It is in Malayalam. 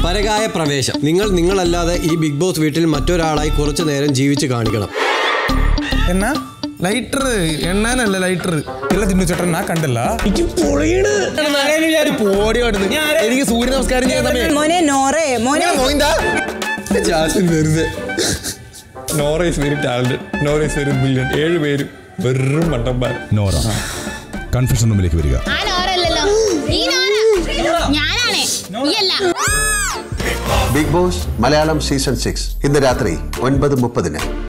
പരകായ പ്രവേശം നിങ്ങൾ നിങ്ങളല്ലാതെ ഈ ബിഗ് ബോസ് വീട്ടിൽ മറ്റൊരാളായി കുറച്ചു നേരം ജീവിച്ച് കാണിക്കണം എന്നാ ലൈറ്റർ എണ്ണാനല്ല ലൈറ്റർ ഇല്ല തിന്നു ചേട്ടൻ ഞാൻ കണ്ടല്ല പോടി അവിടുന്ന്. എനിക്ക് സൂര്യ നമസ്കാരം ചെയ്യാൻ സമയം മോനെ നോറേ മോനെ ജാസ്മിൻ വെറുതെ Nora is very talented Nora is very brilliant ഏഴ് പേരും വെറും മണ്ടന്മാർ നോറ കൺഫ്യൂഷൻ റൂമിലേക്ക് വരിക ആ നോറല്ലല്ലോ ഈ നോറ ഞാനാണേ നീയല്ല Bigg Boss Malayalam season six ഇന്ന് രാത്രി ഒൻപത് മുപ്പതിന്